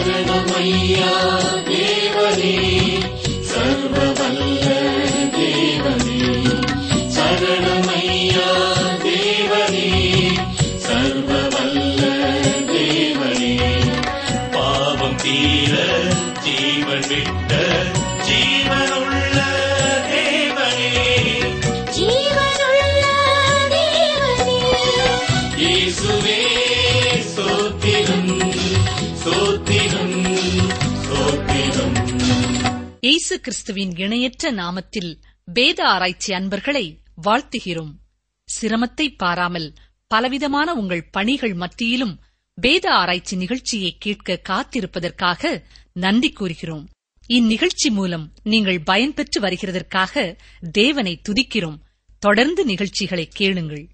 சரணமையா தேவனே சர்வ வல்ல தேவனே சரணமையா தேவனே சர்வ வல்ல தேவனே பாவம் தீர ஜீவன் விட்ட ஜீவனுள்ள தேவனே ஜீவனுள்ள தேவனே இயேசுவே ஸ்தோத்திரம் ஸ்தோத்திரம் ஸ்தோத்திரம் இயேசு கிறிஸ்துவின் இணையற்ற நாமத்தில் வேத ஆராய்ச்சி அன்பர்களை வாழ்த்துகிறோம் சிரமத்தை பாராமல் பலவிதமான உங்கள் பணிகள் மத்தியிலும் வேத ஆராய்ச்சி நிகழ்ச்சியை கேட்க காத்திருப்பதற்காக நன்றி கூறுகிறோம் இந்நிகழ்ச்சி மூலம் நீங்கள் பயன்பெற்று வருகிறதற்காக தேவனை துதிக்கிறோம் தொடர்ந்து நிகழ்ச்சிகளை கேளுங்கள்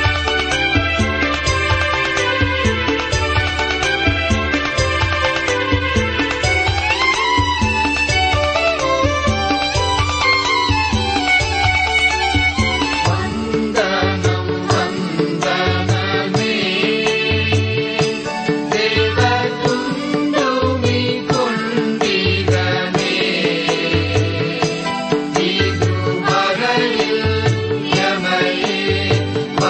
வந்தனம் வந்தனமே தேவ துண்டுமி கொண்டிரமே இதுவரையில் எமையே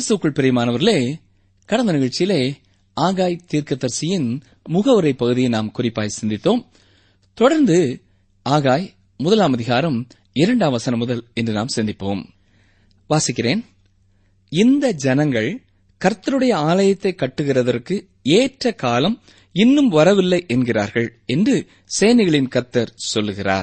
கிறிஸ்துக்குள் பிரியமானவர்களே கடந்த நிகழ்ச்சியிலே ஆகாய் தீர்க்கதரிசியின் முகவுரை பகுதியை நாம் குறிப்பாய் சிந்தித்தோம் தொடர்ந்து ஆகாய் முதலாம் அதிகாரம் இரண்டாம் வசனம் முதல் இன்று நாம் சிந்திப்போம் வாசிக்கிறேன் இந்த ஜனங்கள் கர்த்தருடைய ஆலயத்தை கட்டுகிறதற்கு ஏற்ற காலம் இன்னும் வரவில்லை என்கிறார்கள் என்று சேனைகளின் கர்த்தர் சொல்லுகிறார்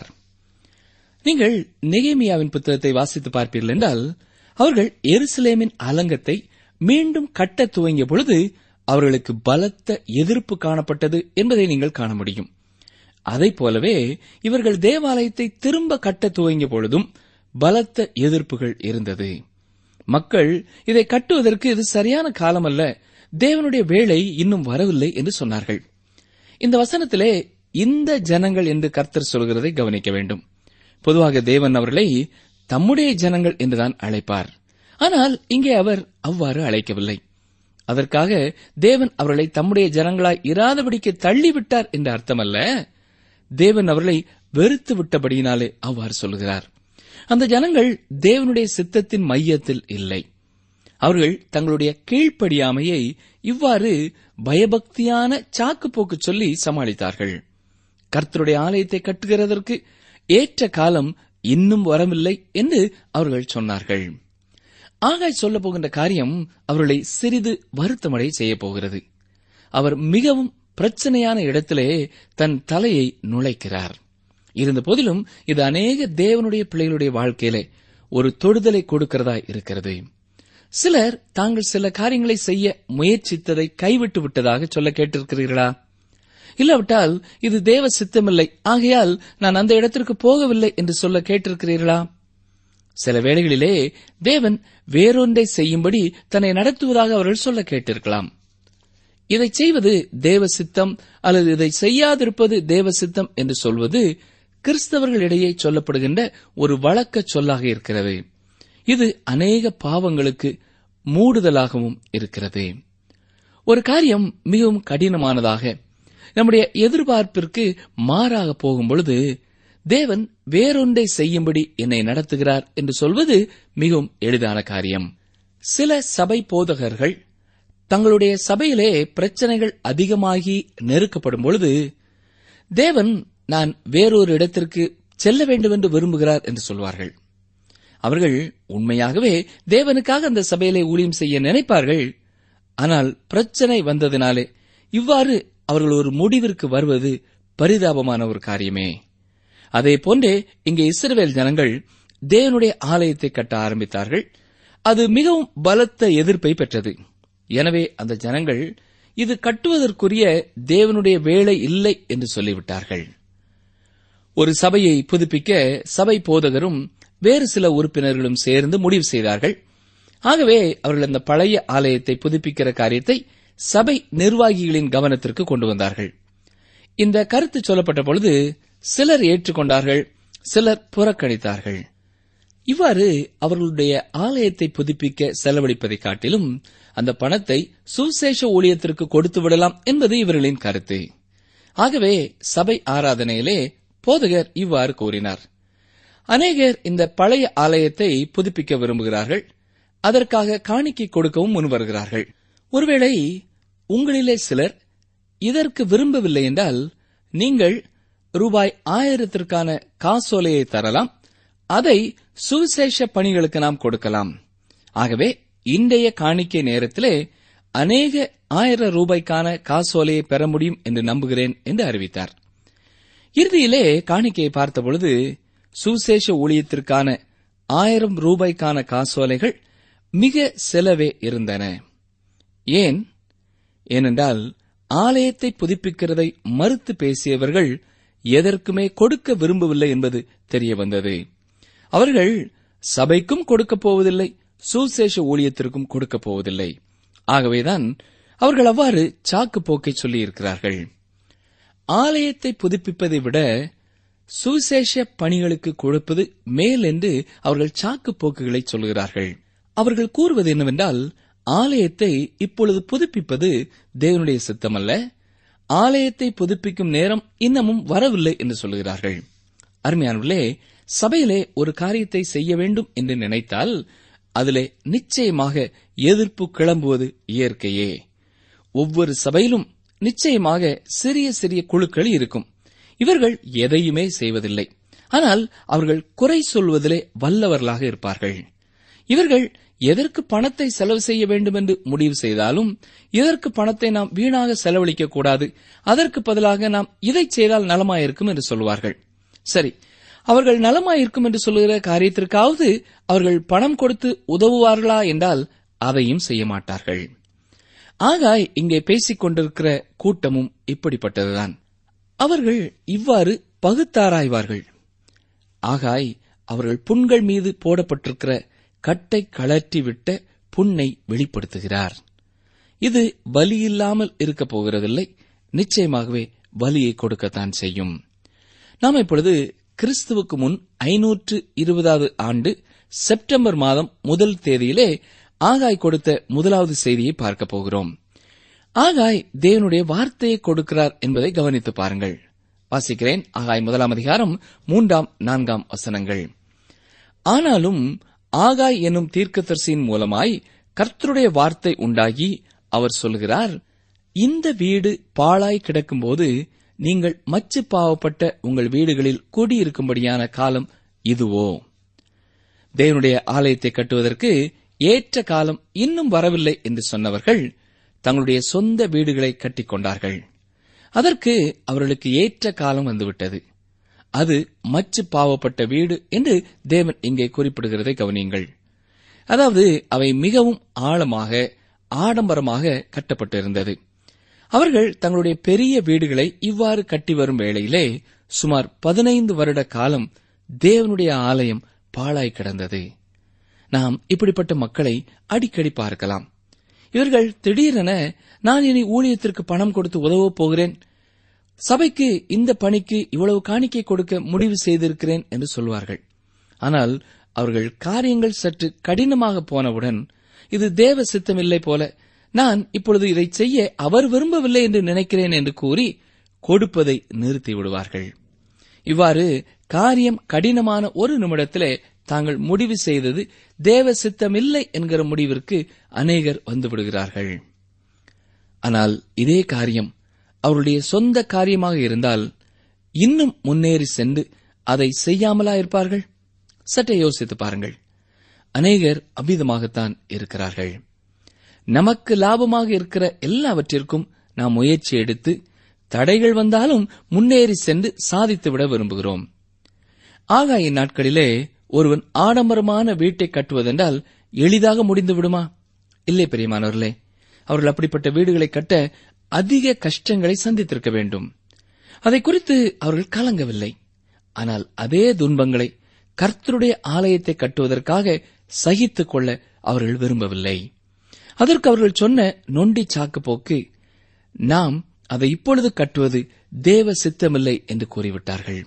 நீங்கள் நெகேமியாவின் புத்தகத்தை வாசித்து பார்ப்பீர்கள் என்றால் அவர்கள் எருசலேமின் அலங்கத்தை மீண்டும் கட்டத் துவங்கிய பொழுது அவர்களுக்கு பலத்த எதிர்ப்பு காணப்பட்டது என்பதை நீங்கள் காண முடியும் அதைப் போலவே இவர்கள் தேவாலயத்தை திரும்ப கட்டத் துவங்கிய பொழுதும் பலத்த எதிர்ப்புகள் இருந்தது மக்கள் இதை கட்டுவதற்கு இது சரியான காலம் அல்ல தேவனுடைய வேலை இன்னும் வரவில்லை என்று சொன்னார்கள் இந்த வசனத்திலே இந்த ஜனங்கள் என்று கர்த்தர் சொல்கிறதை கவனிக்க வேண்டும் பொதுவாக தேவன் அவர்களை தம்முடைய ஜனங்கள் என்றுதான் அழைப்பார் ஆனால் இங்கே அவர் அவ்வாறு அழைக்கவில்லை அதற்காக தேவன் அவர்களை தம்முடைய ஜனங்களாய் இராதபடிக்கு தள்ளிவிட்டார் என்ற அர்த்தமல்ல தேவன் அவர்களை வெறுத்து விட்டபடியினாலே அவ்வாறு சொல்கிறார் அந்த ஜனங்கள் தேவனுடைய சித்தத்தின் மையத்தில் இல்லை அவர்கள் தங்களுடைய கீழ்ப்படியாமையை இவ்வாறு பயபக்தியான சாக்கு போக்கு சொல்லி சமாளித்தார்கள் கர்த்தருடைய ஆலயத்தை கட்டுகிறதற்கு ஏற்ற காலம் இன்னும் வரவில்லை என்று அவர்கள் சொன்னார்கள் ஆகாய் சொல்லப் போகின்ற காரியம் அவர்களை சிறிது வருத்தமடை செய்யப் போகிறது அவர் மிகவும் பிரச்சனையான இடத்திலே தன் தலையை நுழைக்கிறார் இருந்த போதிலும் இது அநேக தேவனுடைய பிள்ளைகளுடைய வாழ்க்கையிலே ஒரு தொடுதலை கொடுக்கிறதா இருக்கிறது சிலர் தாங்கள் சில காரியங்களை செய்ய முயற்சித்ததை கைவிட்டு விட்டதாக சொல்ல கேட்டிருக்கிறீர்களா இல்லாவிட்டால் இது தேவ சித்தமில்லை ஆகையால் நான் அந்த இடத்திற்கு போகவில்லை என்று சொல்ல கேட்டிருக்கிறீர்களா சில வேளைகளிலே தேவன் வேறொன்றை செய்யும்படி தன்னை நடத்துவதாக அவர்கள் சொல்ல கேட்டிருக்கலாம் இதை செய்வது தேவ சித்தம் அல்லது இதை செய்யாதிருப்பது தேவ சித்தம் என்று சொல்வது கிறிஸ்தவர்களிடையே சொல்லப்படுகின்ற ஒரு வழக்க சொல்லாக இருக்கிறது இது அநேக பாவங்களுக்கு மூடுதலாகவும் இருக்கிறது ஒரு காரியம் மிகவும் கடினமானதாக நம்முடைய எதிர்பார்ப்பிற்கு மாறாக போகும் பொழுது தேவன் வேறொன்றை செய்யும்படி என்னை நடத்துகிறார் என்று சொல்வது மிகவும் எளிதான காரியம் சில சபை போதகர்கள் தங்களுடைய சபையிலே பிரச்சனைகள் அதிகமாகி நெருக்கப்படும் பொழுது தேவன் நான் வேறொரு இடத்திற்கு செல்ல வேண்டும் என்று விரும்புகிறார் என்று சொல்வார்கள் அவர்கள் உண்மையாகவே தேவனுக்காக அந்த சபையிலே ஊழியம் செய்ய நினைப்பார்கள் ஆனால் பிரச்சனை வந்ததினாலே இவ்வாறு அவர்கள் ஒரு முடிவிற்கு வருவது பரிதாபமான ஒரு காரியமே அதே போன்றே இங்கே இஸ்ரவேல் ஜனங்கள் தேவனுடைய ஆலயத்தை கட்ட ஆரம்பித்தார்கள் அது மிகவும் பலத்த எதிர்ப்பை பெற்றது எனவே அந்த ஜனங்கள் இது கட்டுவதற்குரிய தேவனுடைய வேலை இல்லை என்று சொல்லிவிட்டார்கள் ஒரு சபையை புதுப்பிக்க சபை போதகரும் வேறு சில உறுப்பினர்களும் சேர்ந்து முடிவு செய்தார்கள் ஆகவே அவர்கள் அந்த பழைய ஆலயத்தை புதுப்பிக்கிற காரியத்தை சபை நிர்வாகிகளின் கவனத்திற்கு கொண்டு வந்தார்கள் இந்த கருத்து சொல்லப்பட்ட பொழுது சிலர் ஏற்றுக்கொண்டார்கள் சிலர் புறக்கணித்தார்கள் இவ்வாறு அவர்களுடைய ஆலயத்தை புதுப்பிக்க செலவழிப்பதை காட்டிலும் அந்த பணத்தை சுசேஷ ஊழியத்திற்கு கொடுத்து விடலாம் என்பது இவர்களின் கருத்து ஆகவே சபை ஆராதனையிலே போதகர் இவ்வாறு கூறினார் அநேகர் இந்த பழைய ஆலயத்தை புதுப்பிக்க விரும்புகிறார்கள் அதற்காக காணிக்கை கொடுக்கவும் முன்வருகிறார்கள் ஒருவேளை உங்களிலே சிலர் இதற்கு விரும்பவில்லை என்றால் நீங்கள் ரூபாய் ஆயிரத்திற்கான காசோலையை தரலாம் அதை சுவிசேஷ பணிகளுக்கு நாம் கொடுக்கலாம் ஆகவே இன்றைய காணிக்கை நேரத்திலே அநேக ஆயிரம் ரூபாய்க்கான காசோலையை பெற முடியும் என்று நம்புகிறேன் என்று அறிவித்தார் இறுதியிலே காணிக்கையை பார்த்தபொழுது சுவிசேஷ ஊழியத்திற்கான ஆயிரம் ரூபாய்க்கான காசோலைகள் மிக செலவே இருந்தன ஏன் ஏனென்றால் ஆலயத்தை புதுப்பிக்கிறதை மறுத்து பேசியவர்கள் எதற்குமே கொடுக்க விரும்பவில்லை என்பது தெரிய வந்தது அவர்கள் சபைக்கும் கொடுக்கப் போவதில்லை சுசேஷ ஊழியத்திற்கும் கொடுக்கப் போவதில்லை ஆகவேதான் அவர்கள் அவ்வாறு சாக்கு போக்கை சொல்லியிருக்கிறார்கள் ஆலயத்தை புதுப்பிப்பதை விட சுவிசேஷ பணிகளுக்கு கொடுப்பது மேல் என்று அவர்கள் சாக்கு போக்குகளை சொல்கிறார்கள் அவர்கள் கூறுவது என்னவென்றால் ஆலயத்தை இப்பொழுது புதுப்பிப்பது தேவனுடைய சித்தமல்ல ஆலயத்தை புதுப்பிக்கும் நேரம் இன்னமும் வரவில்லை என்று சொல்கிறார்கள் அருமையானவர்களே சபையிலே ஒரு காரியத்தை செய்ய வேண்டும் என்று நினைத்தால் அதிலே நிச்சயமாக எதிர்ப்பு கிளம்புவது இயற்கையே ஒவ்வொரு சபையிலும் நிச்சயமாக சிறிய சிறிய குழுக்கள் இருக்கும் இவர்கள் எதையுமே செய்வதில்லை ஆனால் அவர்கள் குறை சொல்வதிலே வல்லவர்களாக இருப்பார்கள் இவர்கள் எதற்கு பணத்தை செலவு செய்ய வேண்டும் என்று முடிவு செய்தாலும் இதற்கு பணத்தை நாம் வீணாக செலவழிக்க கூடாது அதற்கு பதிலாக நாம் இதை செய்தால் நலமாயிருக்கும் என்று சொல்வார்கள் சரி அவர்கள் நலமாயிருக்கும் என்று சொல்லுகிற காரியத்திற்காவது அவர்கள் பணம் கொடுத்து உதவுவார்களா என்றால் அதையும் செய்ய மாட்டார்கள் ஆகாய் இங்கே பேசிக் கொண்டிருக்கிற கூட்டமும் இப்படிப்பட்டதுதான் அவர்கள் இவ்வாறு பகுத்தாராய்வார்கள் ஆகாய் அவர்கள் புண்கள் மீது போடப்பட்டிருக்கிற கட்டை கழற்றி விட்ட புண்ணை வெளிப்படுத்துகிறார் இது வலியில்லாமல் இருக்கப் போகிறதில்லை நிச்சயமாகவே வலியை கொடுக்கத்தான் செய்யும் நாம் இப்பொழுது கிறிஸ்துவுக்கு முன் ஐநூற்று இருபதாவது ஆண்டு செப்டம்பர் மாதம் முதல் தேதியிலே ஆகாய் கொடுத்த முதலாவது செய்தியை பார்க்கப் போகிறோம் ஆகாய் தேவனுடைய வார்த்தையை கொடுக்கிறார் என்பதை கவனித்து பாருங்கள் வாசிக்கிறேன் ஆகாய் முதலாம் அதிகாரம் மூன்றாம் நான்காம் வசனங்கள் ஆனாலும் ஆகாய் என்னும் தீர்க்கதரிசியின் மூலமாய் கர்த்தருடைய வார்த்தை உண்டாகி அவர் சொல்கிறார் இந்த வீடு பாழாய் கிடக்கும்போது நீங்கள் மச்சு பாவப்பட்ட உங்கள் வீடுகளில் குடியிருக்கும்படியான காலம் இதுவோ தேவனுடைய ஆலயத்தை கட்டுவதற்கு ஏற்ற காலம் இன்னும் வரவில்லை என்று சொன்னவர்கள் தங்களுடைய சொந்த வீடுகளை கட்டிக் கொண்டார்கள் அதற்கு அவர்களுக்கு ஏற்ற காலம் வந்துவிட்டது அது மச்சு பாவப்பட்ட வீடு என்று தேவன் இங்கே குறிப்பிடுகிறதை கவனியுங்கள் அதாவது அவை மிகவும் ஆழமாக ஆடம்பரமாக கட்டப்பட்டிருந்தது அவர்கள் தங்களுடைய பெரிய வீடுகளை இவ்வாறு கட்டி வரும் வேளையிலே சுமார் பதினைந்து வருட காலம் தேவனுடைய ஆலயம் பாழாய் கிடந்தது நாம் இப்படிப்பட்ட மக்களை அடிக்கடி பார்க்கலாம் இவர்கள் திடீரென நான் இனி ஊழியத்திற்கு பணம் கொடுத்து உதவப் போகிறேன் சபைக்கு இந்த பணிக்கு இவ்வளவு காணிக்கை கொடுக்க முடிவு செய்திருக்கிறேன் என்று சொல்வார்கள் ஆனால் அவர்கள் காரியங்கள் சற்று கடினமாக போனவுடன் இது தேவ சித்தமில்லை போல நான் இப்பொழுது இதை செய்ய அவர் விரும்பவில்லை என்று நினைக்கிறேன் என்று கூறி கொடுப்பதை நிறுத்தி விடுவார்கள் இவ்வாறு காரியம் கடினமான ஒரு நிமிடத்திலே தாங்கள் முடிவு செய்தது தேவ சித்தமில்லை என்கிற முடிவிற்கு அநேகர் வந்துவிடுகிறார்கள் ஆனால் இதே காரியம் அவருடைய சொந்த காரியமாக இருந்தால் இன்னும் முன்னேறி சென்று அதை செய்யாமலா இருப்பார்கள் சற்றே யோசித்து பாருங்கள் அநேகர் அபிதமாகத்தான் இருக்கிறார்கள் நமக்கு லாபமாக இருக்கிற எல்லாவற்றிற்கும் நாம் முயற்சி எடுத்து தடைகள் வந்தாலும் முன்னேறி சென்று சாதித்துவிட விரும்புகிறோம் ஆகாய நாட்களிலே ஒருவன் ஆடம்பரமான வீட்டை கட்டுவதென்றால் எளிதாக முடிந்து விடுமா இல்லை பெரியமானவர்களே அவர்கள் அப்படிப்பட்ட வீடுகளை கட்ட அதிக கஷ்டங்களை சந்தித்திருக்க வேண்டும் அதை குறித்து அவர்கள் கலங்கவில்லை ஆனால் அதே துன்பங்களை கர்த்தருடைய ஆலயத்தை கட்டுவதற்காக சகித்துக் கொள்ள அவர்கள் விரும்பவில்லை அதற்கு அவர்கள் சொன்ன நொண்டி சாக்கு போக்கு நாம் அதை இப்பொழுது கட்டுவது தேவ சித்தமில்லை என்று கூறிவிட்டார்கள்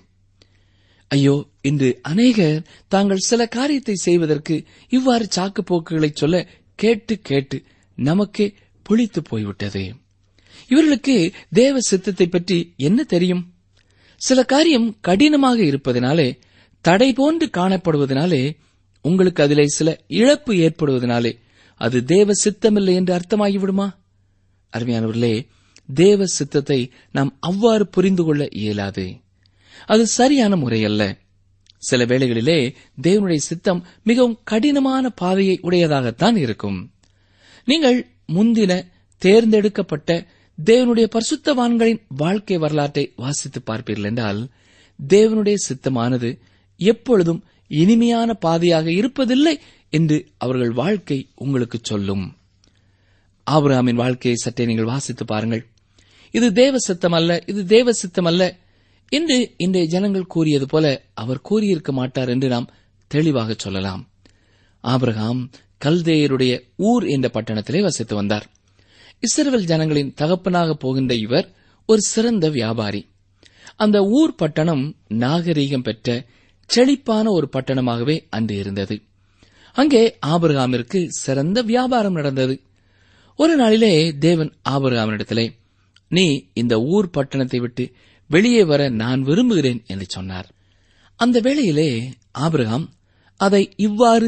ஐயோ இன்று அநேகர் தாங்கள் சில காரியத்தை செய்வதற்கு இவ்வாறு சாக்கு போக்குகளை சொல்ல கேட்டு கேட்டு நமக்கே புளித்து போய்விட்டது இவர்களுக்கு தேவ சித்தத்தை பற்றி என்ன தெரியும் சில காரியம் கடினமாக இருப்பதனாலே தடை போன்று காணப்படுவதனாலே உங்களுக்கு அதிலே சில இழப்பு ஏற்படுவதனாலே அது தேவ சித்தமில்லை என்று அர்த்தமாகிவிடுமா அருமையானவர்களே தேவ சித்தத்தை நாம் அவ்வாறு புரிந்து கொள்ள இயலாது அது சரியான முறையல்ல சில வேளைகளிலே தேவனுடைய சித்தம் மிகவும் கடினமான பாதையை உடையதாகத்தான் இருக்கும் நீங்கள் முந்தின தேர்ந்தெடுக்கப்பட்ட தேவனுடைய பரிசுத்தவான்களின் வாழ்க்கை வரலாற்றை வாசித்து பார்ப்பீர்கள் என்றால் தேவனுடைய சித்தமானது எப்பொழுதும் இனிமையான பாதையாக இருப்பதில்லை என்று அவர்கள் வாழ்க்கை உங்களுக்கு சொல்லும் ஆபிரகாமின் வாழ்க்கையை சற்றே நீங்கள் வாசித்து பாருங்கள் இது தேவ சித்தம் அல்ல இது தேவ சித்தம் அல்ல என்று இன்றைய ஜனங்கள் கூறியது போல அவர் கூறியிருக்க மாட்டார் என்று நாம் தெளிவாக சொல்லலாம் ஆபிரகாம் கல்தேயருடைய ஊர் என்ற பட்டணத்திலே வசித்து வந்தார் இஸ்ரவேல் ஜனங்களின் தகப்பனாக போகின்ற இவர் ஒரு சிறந்த வியாபாரி அந்த ஊர் பட்டணம் நாகரீகம் பெற்ற செழிப்பான ஒரு பட்டணமாகவே அன்று இருந்தது அங்கே ஆபிரகாமிற்கு சிறந்த வியாபாரம் நடந்தது ஒரு நாளிலே தேவன் ஆபிரகாமினிடத்திலே நீ இந்த ஊர் பட்டணத்தை விட்டு வெளியே வர நான் விரும்புகிறேன் என்று சொன்னார் அந்த வேளையிலே ஆபிரகாம் அதை இவ்வாறு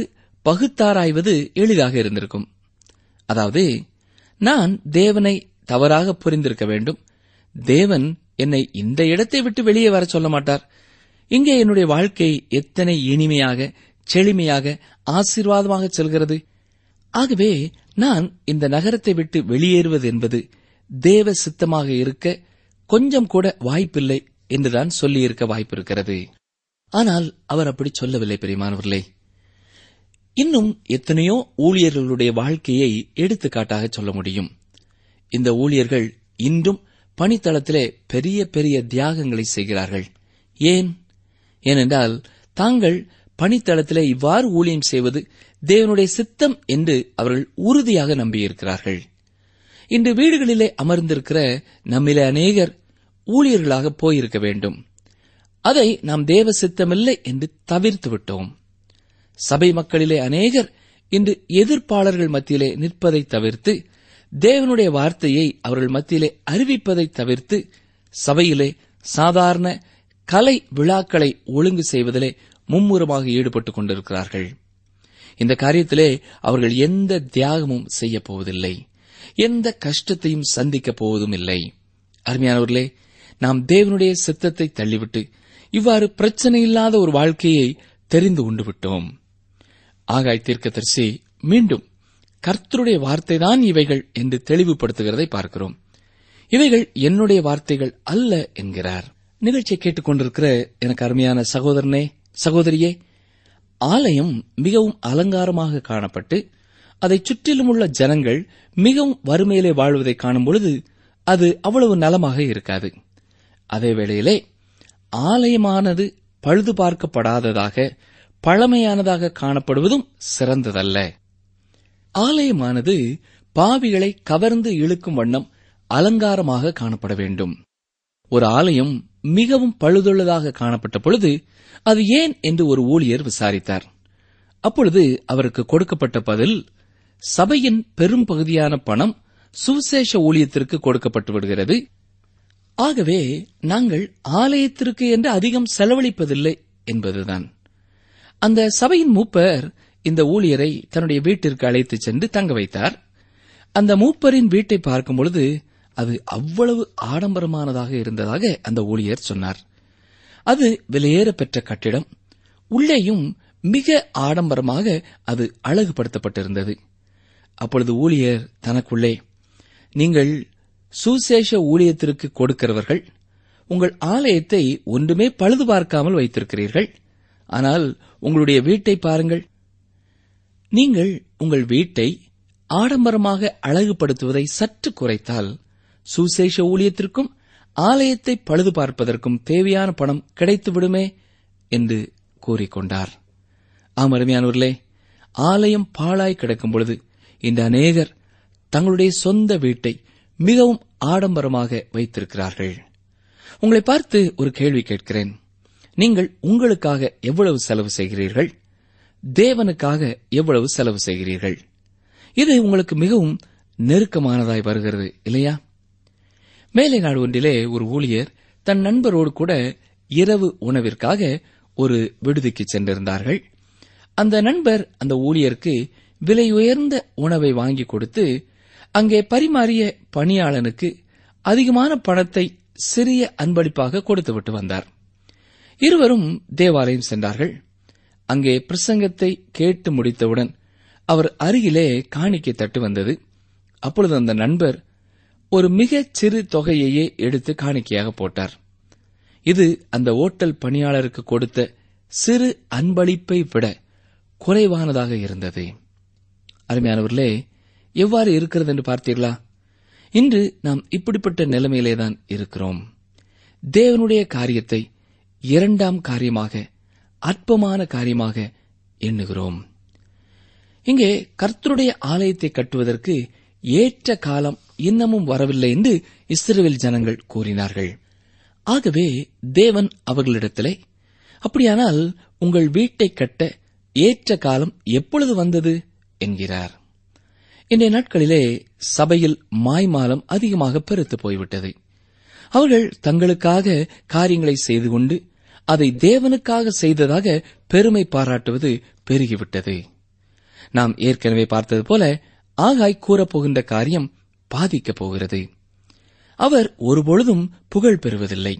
பகுத்தாராய்வது எளிதாக இருந்திருக்கும் அதாவது நான் தேவனை தவறாக புரிந்திருக்க வேண்டும் தேவன் என்னை இந்த இடத்தை விட்டு வெளியே வர சொல்ல மாட்டார் இங்கே என்னுடைய வாழ்க்கை எத்தனை இனிமையாக செழுமையாக ஆசீர்வாதமாக செல்கிறது ஆகவே நான் இந்த நகரத்தை விட்டு வெளியேறுவது என்பது தேவ சித்தமாக இருக்க கொஞ்சம் கூட வாய்ப்பில்லை என்றுதான் சொல்லியிருக்க வாய்ப்பிருக்கிறது ஆனால் அவர் அப்படி சொல்லவில்லை பெரியமானவர்களே இன்னும் எத்தனையோ ஊழியர்களுடைய வாழ்க்கையை எடுத்துக்காட்டாக சொல்ல முடியும் இந்த ஊழியர்கள் இன்றும் பணித்தளத்திலே பெரிய பெரிய தியாகங்களை செய்கிறார்கள் ஏன் ஏனென்றால் தாங்கள் பணித்தளத்திலே இவ்வாறு ஊழியம் செய்வது தேவனுடைய சித்தம் என்று அவர்கள் உறுதியாக நம்பியிருக்கிறார்கள் இன்று வீடுகளிலே அமர்ந்திருக்கிற நம்மிலே அநேகர் ஊழியர்களாக போயிருக்க வேண்டும் அதை நாம் தேவ சித்தமில்லை என்று தவிர்த்து விட்டோம் சபை மக்களிலே அநேகர் இன்று எதிர்ப்பாளர்கள் மத்தியிலே நிற்பதை தவிர்த்து தேவனுடைய வார்த்தையை அவர்கள் மத்தியிலே அறிவிப்பதை தவிர்த்து சபையிலே சாதாரண கலை விழாக்களை ஒழுங்கு செய்வதிலே மும்முரமாக ஈடுபட்டுக் கொண்டிருக்கிறார்கள் இந்த காரியத்திலே அவர்கள் எந்த தியாகமும் செய்யப் போவதில்லை எந்த கஷ்டத்தையும் சந்திக்கப் போவதும் இல்லை அருமையானவர்களே நாம் தேவனுடைய சித்தத்தை தள்ளிவிட்டு இவ்வாறு பிரச்சனை இல்லாத ஒரு வாழ்க்கையை தெரிந்து கொண்டு விட்டோம் ஆகாய் தீர்க்கதரிசி மீண்டும் கர்த்தருடைய வார்த்தைதான் இவைகள் என்று தெளிவுபடுத்துகிறதை பார்க்கிறோம் இவைகள் என்னுடைய வார்த்தைகள் அல்ல என்கிறார் நிகழ்ச்சியை கேட்டுக்கொண்டிருக்கிற எனக்கு அருமையான சகோதரனே சகோதரியே ஆலயம் மிகவும் அலங்காரமாக காணப்பட்டு அதைச் சுற்றிலும் உள்ள ஜனங்கள் மிகவும் வறுமையிலே வாழ்வதை காணும் பொழுது அது அவ்வளவு நலமாக இருக்காது அதே வேளையிலே ஆலயமானது பழுது பார்க்கப்படாததாக பழமையானதாக காணப்படுவதும் சிறந்ததல்ல ஆலயமானது பாவிகளை கவர்ந்து இழுக்கும் வண்ணம் அலங்காரமாக காணப்பட வேண்டும் ஒரு ஆலயம் மிகவும் பழுதுள்ளதாக காணப்பட்ட பொழுது அது ஏன் என்று ஒரு ஊழியர் விசாரித்தார் அப்பொழுது அவருக்கு கொடுக்கப்பட்ட பதில் சபையின் பெரும் பகுதியான பணம் சுவிசேஷ ஊழியத்திற்கு கொடுக்கப்பட்டு விடுகிறது ஆகவே நாங்கள் ஆலயத்திற்கு என்று அதிகம் செலவழிப்பதில்லை என்பதுதான் அந்த சபையின் மூப்பர் இந்த ஊழியரை தன்னுடைய வீட்டிற்கு அழைத்துச் சென்று தங்க வைத்தார் அந்த மூப்பரின் வீட்டை பார்க்கும் பொழுது அது அவ்வளவு ஆடம்பரமானதாக இருந்ததாக அந்த ஊழியர் சொன்னார் அது விலையேற பெற்ற கட்டிடம் உள்ளேயும் மிக ஆடம்பரமாக அது அழகுபடுத்தப்பட்டிருந்தது அப்பொழுது ஊழியர் தனக்குள்ளே நீங்கள் சுசேஷ ஊழியத்திற்கு கொடுக்கிறவர்கள் உங்கள் ஆலயத்தை ஒன்றுமே பழுது பார்க்காமல் வைத்திருக்கிறீர்கள் ஆனால் உங்களுடைய வீட்டை பாருங்கள் நீங்கள் உங்கள் வீட்டை ஆடம்பரமாக அழகுபடுத்துவதை சற்று குறைத்தால் சுசேஷ ஊழியத்திற்கும் ஆலயத்தை பழுது பார்ப்பதற்கும் தேவையான பணம் கிடைத்துவிடுமே என்று கூறிக்கொண்டார் ஆம் அருமையானவர்களே ஆலயம் பாழாய் கிடக்கும் பொழுது இந்த அநேகர் தங்களுடைய சொந்த வீட்டை மிகவும் ஆடம்பரமாக வைத்திருக்கிறார்கள் உங்களை பார்த்து ஒரு கேள்வி கேட்கிறேன் நீங்கள் உங்களுக்காக எவ்வளவு செலவு செய்கிறீர்கள் தேவனுக்காக எவ்வளவு செலவு செய்கிறீர்கள் இது உங்களுக்கு மிகவும் நெருக்கமானதாய் வருகிறது இல்லையா மேலை நாடு ஒன்றிலே ஒரு ஊழியர் தன் நண்பரோடு கூட இரவு உணவிற்காக ஒரு விடுதிக்கு சென்றிருந்தார்கள் அந்த நண்பர் அந்த ஊழியருக்கு விலை உயர்ந்த உணவை வாங்கி கொடுத்து அங்கே பரிமாறிய பணியாளனுக்கு அதிகமான பணத்தை சிறிய அன்பளிப்பாக கொடுத்துவிட்டு வந்தார் இருவரும் தேவாலயம் சென்றார்கள் அங்கே பிரசங்கத்தை கேட்டு முடித்தவுடன் அவர் அருகிலே காணிக்கை தட்டு வந்தது அப்பொழுது அந்த நண்பர் ஒரு மிகச் சிறு தொகையையே எடுத்து காணிக்கையாக போட்டார் இது அந்த ஓட்டல் பணியாளருக்கு கொடுத்த சிறு அன்பளிப்பை விட குறைவானதாக இருந்தது அருமையானவர்களே எவ்வாறு இருக்கிறது என்று பார்த்தீர்களா இன்று நாம் இப்படிப்பட்ட நிலைமையிலேதான் இருக்கிறோம் தேவனுடைய காரியத்தை இரண்டாம் காரியமாக அற்பமான காரியமாக எண்ணுகிறோம் இங்கே கர்த்தருடைய ஆலயத்தை கட்டுவதற்கு ஏற்ற காலம் இன்னமும் வரவில்லை என்று இஸ்ரேல் ஜனங்கள் கூறினார்கள் ஆகவே தேவன் அவர்களிடத்திலே அப்படியானால் உங்கள் வீட்டை கட்ட ஏற்ற காலம் எப்பொழுது வந்தது என்கிறார் இன்றைய நாட்களிலே சபையில் மாய்மாலம் அதிகமாக பெருத்து போய்விட்டது அவர்கள் தங்களுக்காக காரியங்களை செய்து கொண்டு அதை தேவனுக்காக செய்ததாக பெருமை பாராட்டுவது பெருகிவிட்டது நாம் ஏற்கனவே பார்த்தது போல ஆகாய் கூறப்போகின்ற காரியம் பாதிக்கப் போகிறது அவர் ஒருபொழுதும் புகழ் பெறுவதில்லை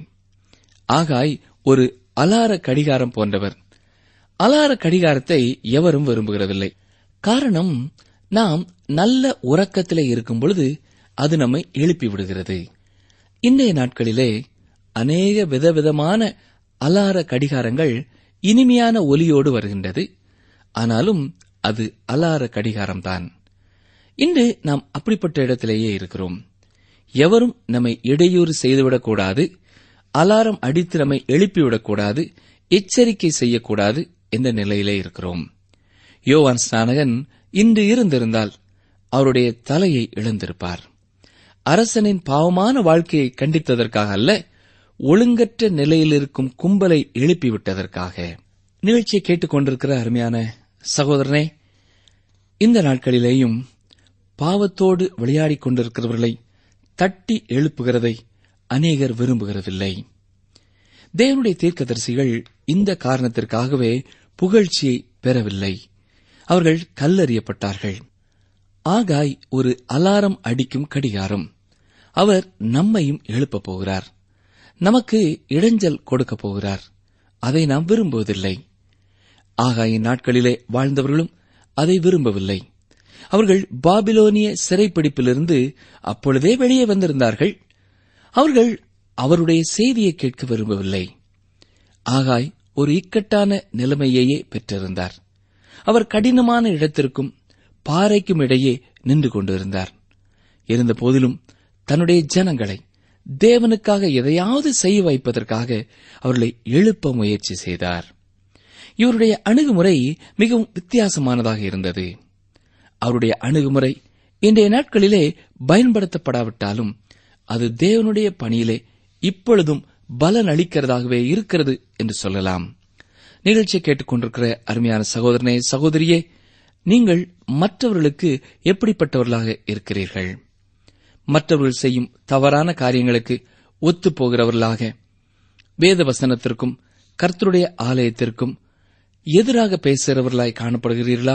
ஆகாய் ஒரு அலார கடிகாரம் போன்றவர் அலார கடிகாரத்தை எவரும் விரும்புகிறதில்லை காரணம் நாம் நல்ல உறக்கத்திலே இருக்கும் பொழுது அது நம்மை எழுப்பி விடுகிறது இன்றைய நாட்களிலே அநேக விதவிதமான அலார கடிகாரங்கள் இனிமையான ஒலியோடு வருகின்றது ஆனாலும் அது அலார கடிகாரம்தான் இன்று நாம் அப்படிப்பட்ட இடத்திலேயே இருக்கிறோம் எவரும் நம்மை இடையூறு செய்துவிடக்கூடாது அலாரம் அடித்து நம்மை எழுப்பிவிடக்கூடாது எச்சரிக்கை செய்யக்கூடாது என்ற நிலையிலே இருக்கிறோம் யோவான் ஸ்நானகன் இன்று இருந்திருந்தால் அவருடைய தலையை இழந்திருப்பார் அரசனின் பாவமான வாழ்க்கையை கண்டித்ததற்காக அல்ல ஒழுங்கற்ற நிலையில் இருக்கும் கும்பலை எழுப்பிவிட்டதற்காக நிகழ்ச்சியை கேட்டுக்கொண்டிருக்கிற அருமையான சகோதரனே இந்த நாட்களிலேயும் பாவத்தோடு விளையாடிக் கொண்டிருக்கிறவர்களை தட்டி எழுப்புகிறதை அநேகர் விரும்புகிறதில்லை தேவனுடைய தீர்க்கதரிசிகள் இந்த காரணத்திற்காகவே புகழ்ச்சியை பெறவில்லை அவர்கள் கல்லறியப்பட்டார்கள் ஆகாய் ஒரு அலாரம் அடிக்கும் கடிகாரம் அவர் நம்மையும் எழுப்பப் போகிறார் நமக்கு இடைஞ்சல் கொடுக்கப் போகிறார் அதை நாம் விரும்புவதில்லை ஆகாயின் நாட்களிலே வாழ்ந்தவர்களும் அதை விரும்பவில்லை அவர்கள் பாபிலோனிய சிறைப்பிடிப்பிலிருந்து அப்பொழுதே வெளியே வந்திருந்தார்கள் அவர்கள் அவருடைய செய்தியை கேட்க விரும்பவில்லை ஆகாய் ஒரு இக்கட்டான நிலைமையையே பெற்றிருந்தார் அவர் கடினமான இடத்திற்கும் பாறைக்கும் இடையே நின்று கொண்டிருந்தார் இருந்த போதிலும் தன்னுடைய ஜனங்களை தேவனுக்காக எதையாவது செய்ய வைப்பதற்காக அவர்களை எழுப்ப முயற்சி செய்தார் இவருடைய அணுகுமுறை மிகவும் வித்தியாசமானதாக இருந்தது அவருடைய அணுகுமுறை இன்றைய நாட்களிலே பயன்படுத்தப்படாவிட்டாலும் அது தேவனுடைய பணியிலே இப்பொழுதும் பலன் அளிக்கிறதாகவே இருக்கிறது என்று சொல்லலாம் நிகழ்ச்சியை கேட்டுக்கொண்டிருக்கிற அருமையான சகோதரனே சகோதரியே நீங்கள் மற்றவர்களுக்கு எப்படிப்பட்டவர்களாக இருக்கிறீர்கள் மற்றவர்கள் செய்யும் தவறான காரியங்களுக்கு ஒத்துப் போகிறவர்களாக வேத வசனத்திற்கும் கர்த்தருடைய ஆலயத்திற்கும் எதிராக பேசுகிறவர்களாய் காணப்படுகிறீர்களா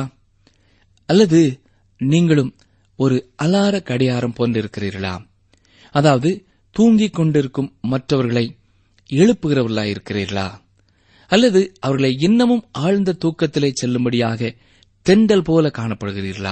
அல்லது நீங்களும் ஒரு அலார கடியாரம் போன்றிருக்கிறீர்களா அதாவது தூங்கிக் கொண்டிருக்கும் மற்றவர்களை எழுப்புகிறவர்களாய் இருக்கிறீர்களா அல்லது அவர்களை இன்னமும் ஆழ்ந்த தூக்கத்திலே செல்லும்படியாக தெண்டல் போல காணப்படுகிறீர்களா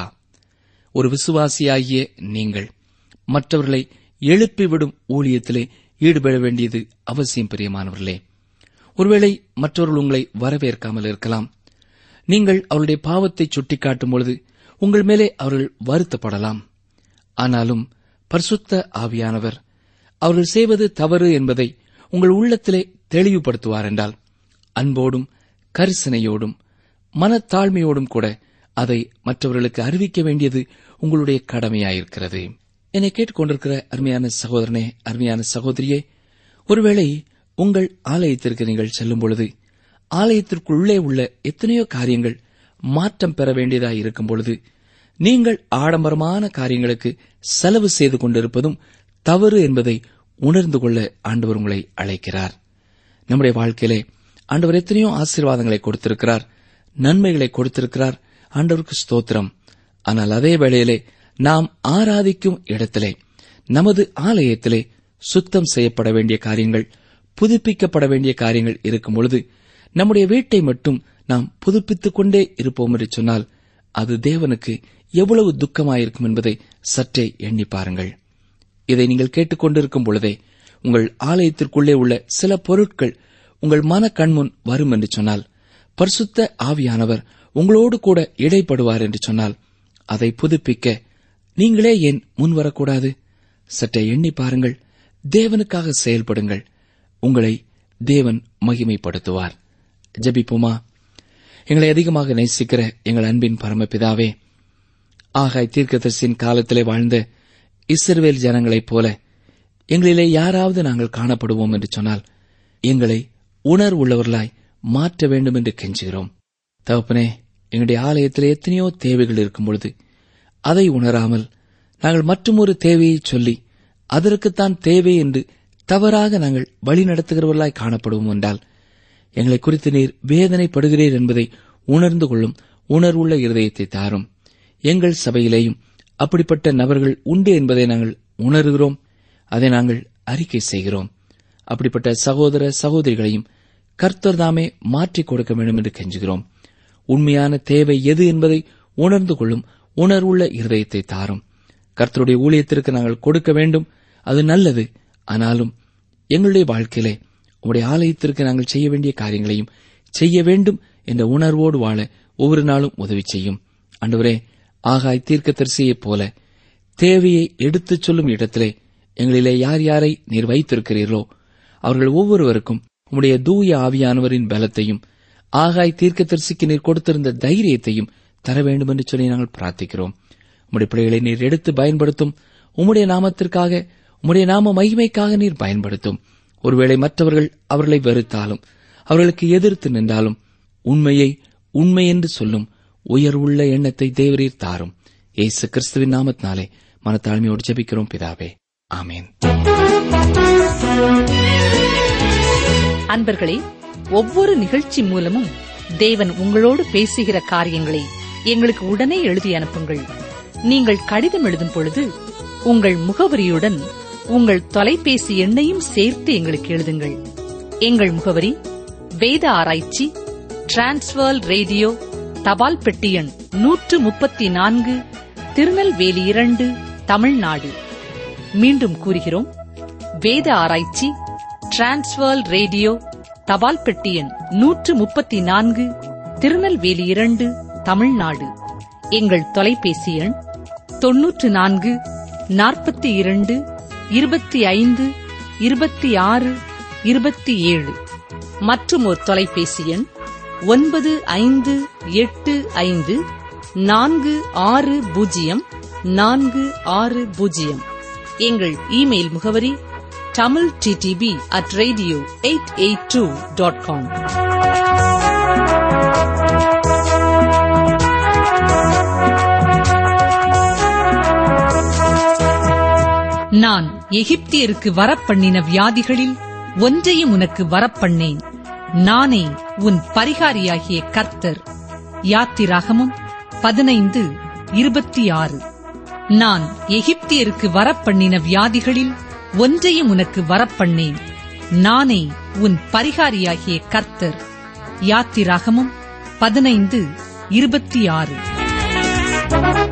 ஒரு விசுவாசியாகிய நீங்கள் மற்றவர்களை எழுப்பிவிடும் ஊழியத்திலே ஈடுபட வேண்டியது அவசியம் பிரியமானவர்களே ஒருவேளை மற்றவர்கள் உங்களை வரவேற்காமல் இருக்கலாம் நீங்கள் அவருடைய பாவத்தை சுட்டிக்காட்டும் பொழுது உங்கள் மேலே அவர்கள் வருத்தப்படலாம் ஆனாலும் பரிசுத்த ஆவியானவர் அவர்கள் செய்வது தவறு என்பதை உங்கள் உள்ளத்திலே தெளிவுபடுத்துவார் என்றால் அன்போடும் கரிசனையோடும் மனத்தாழ்மையோடும் கூட அதை மற்றவர்களுக்கு அறிவிக்க வேண்டியது உங்களுடைய கடமையாயிருக்கிறது என்னை கேட்டுக்கொண்டிருக்கிற அருமையான சகோதரனே அருமையான சகோதரியே ஒருவேளை உங்கள் ஆலயத்திற்கு நீங்கள் செல்லும் பொழுது ஆலயத்திற்குள்ளே உள்ள எத்தனையோ காரியங்கள் மாற்றம் பெற வேண்டியதாய் இருக்கும் பொழுது நீங்கள் ஆடம்பரமான காரியங்களுக்கு செலவு செய்து கொண்டிருப்பதும் தவறு என்பதை உணர்ந்து கொள்ள ஆண்டவர் உங்களை அழைக்கிறார் நம்முடைய வாழ்க்கையிலே ஆண்டவர் எத்தனையோ ஆசீர்வாதங்களை கொடுத்திருக்கிறார் நன்மைகளை கொடுத்திருக்கிறார் ஆண்டவருக்கு ஸ்தோத்திரம் ஆனால் அதே வேளையிலே நாம் ஆராதிக்கும் இடத்திலே நமது ஆலயத்திலே சுத்தம் செய்யப்பட வேண்டிய காரியங்கள் புதுப்பிக்கப்பட வேண்டிய காரியங்கள் இருக்கும் பொழுது நம்முடைய வீட்டை மட்டும் நாம் புதுப்பித்துக் கொண்டே இருப்போம் என்று சொன்னால் அது தேவனுக்கு எவ்வளவு துக்கமாயிருக்கும் என்பதை சற்றே எண்ணி பாருங்கள் இதை நீங்கள் கேட்டுக்கொண்டிருக்கும் பொழுதே உங்கள் ஆலயத்திற்குள்ளே உள்ள சில பொருட்கள் உங்கள் மன கண்முன் வரும் என்று சொன்னால் பரிசுத்த ஆவியானவர் உங்களோடு கூட இடைப்படுவார் என்று சொன்னால் அதை புதுப்பிக்க நீங்களே ஏன் முன்வரக்கூடாது சற்றே எண்ணி பாருங்கள் தேவனுக்காக செயல்படுங்கள் உங்களை தேவன் மகிமைப்படுத்துவார் ஜெபிப்போமா எங்களை அதிகமாக நேசிக்கிற எங்கள் அன்பின் பரமபிதாவே ஆகாய் தீர்க்கதரிசியின் காலத்திலே வாழ்ந்த இஸ்ரவேல் ஜனங்களைப் போல எங்களிலே யாராவது நாங்கள் காணப்படுவோம் என்று சொன்னால் எங்களை உணர்வுள்ளவர்களாய் மாற்ற வேண்டும் என்று கெஞ்சுகிறோம் தகப்பனே எங்களுடைய ஆலயத்திலே எத்தனையோ தேவைகள் இருக்கும் பொழுது அதை உணராமல் நாங்கள் மற்றொரு தேவையை சொல்லி அதற்குத்தான் தேவை என்று தவறாக நாங்கள் வழி நடத்துகிறவர்களாய் காணப்படுவோம் என்றால் எங்களை குறித்து நீர் வேதனைப்படுகிறீர் என்பதை உணர்ந்து கொள்ளும் உணர்வுள்ள இருதயத்தை தாரும் எங்கள் சபையிலேயும் அப்படிப்பட்ட நபர்கள் உண்டு என்பதை நாங்கள் உணர்கிறோம் அதை நாங்கள் அறிக்கை செய்கிறோம் அப்படிப்பட்ட சகோதர சகோதரிகளையும் கர்த்தர் தாமே மாற்றிக் கொடுக்க வேண்டும் என்று கெஞ்சுகிறோம் உண்மையான தேவை எது என்பதை உணர்ந்து கொள்ளும் உணர்வுள்ள இருதயத்தை தாரும் கர்த்தருடைய ஊழியத்திற்கு நாங்கள் கொடுக்க வேண்டும் அது நல்லது ஆனாலும் எங்களுடைய வாழ்க்கையிலே உடைய ஆலயத்திற்கு நாங்கள் செய்ய வேண்டிய காரியங்களையும் செய்ய வேண்டும் என்ற உணர்வோடு வாழ ஒவ்வொரு நாளும் உதவி செய்யும் அன்றுவரே ஆகாய் தீர்க்கதரிசியைப் போல தேவையை எடுத்துச் சொல்லும் இடத்திலே எங்களிலே யார் யாரை நீர் வைத்திருக்கிறீர்களோ அவர்கள் ஒவ்வொருவருக்கும் உம்முடைய தூய ஆவியானவரின் பலத்தையும் ஆகாய் தீர்க்கதரிசிக்கு நீர் கொடுத்திருந்த தைரியத்தையும் தர வேண்டும் என்று சொல்லி நாங்கள் பிரார்த்திக்கிறோம் உம்முடைய பிள்ளைகளை நீர் எடுத்து பயன்படுத்தும் உம்முடைய நாமத்திற்காக உம்முடைய நாம மகிமைக்காக நீர் பயன்படுத்தும் ஒருவேளை மற்றவர்கள் அவர்களை வெறுத்தாலும் அவர்களுக்கு எதிர்த்து நின்றாலும் உண்மையை உண்மை என்று சொல்லும் உயர்வுள்ள எண்ணத்தை தேவரீர் தாரும் இயேசு கிறிஸ்துவின் நாமத்தினாலே மனத்தாழ்மையோடு ஜெபிக்கிறோம் பிதாவே ஆமேன் அன்பர்களே ஒவ்வொரு நிகழ்ச்சி மூலமும் தேவன் உங்களோடு பேசுகிற காரியங்களை எங்களுக்கு உடனே எழுதி அனுப்புங்கள் நீங்கள் கடிதம் எழுதும் பொழுது உங்கள் முகவரியுடன் உங்கள் தொலைபேசி எண்ணையும் சேர்த்து எங்களுக்கு எழுதுங்கள் எங்கள் முகவரி வேத ஆராய்ச்சி டிரான்ஸ்வர் ரேடியோ தபால் பெட்டி எண் நூற்று முப்பத்தி நான்கு திருநெல்வேலி இரண்டு தமிழ்நாடு மீண்டும் கூறுகிறோம் வேத ஆராய்ச்சி டிரான்ஸ்வர் ரேடியோ தபால் பெட்டி எண் நூற்று முப்பத்தி நான்கு திருநெல்வேலி இரண்டு தமிழ்நாடு எங்கள் தொலைபேசி எண் தொன்னூற்று நான்கு நாற்பத்தி இரண்டு இருபத்தி ஐந்து இருபத்தி ஆறு இருபத்தி ஏழு மற்றும் ஒரு தொலைபேசி எண் ஒன்பது ஐந்து எட்டு ஐந்து நான்கு ஆறு பூஜ்ஜியம் நான்கு ஆறு பூஜ்ஜியம் எங்கள் இமெயில் முகவரி Tamil DTP at radio eight eight two dot com நான் எகிப்தியருக்கு வரப்பண்ணின வியாதிகளில் ஒன்றையும் உனக்கு வரப்பண்ணேன் நானே உன் பரிகாரியாகிய கர்த்தர் யாத்திராகமும் பதினைந்து இருபத்தி ஆறு நான் எகிப்தியருக்கு வரப்பண்ணின வியாதிகளில் ஒன்றையும் உனக்கு வரப்பண்ணேன் நானே உன் பரிகாரியாகிய கர்த்தர் யாத்திராகமும் பதினைந்து இருபத்தி ஆறு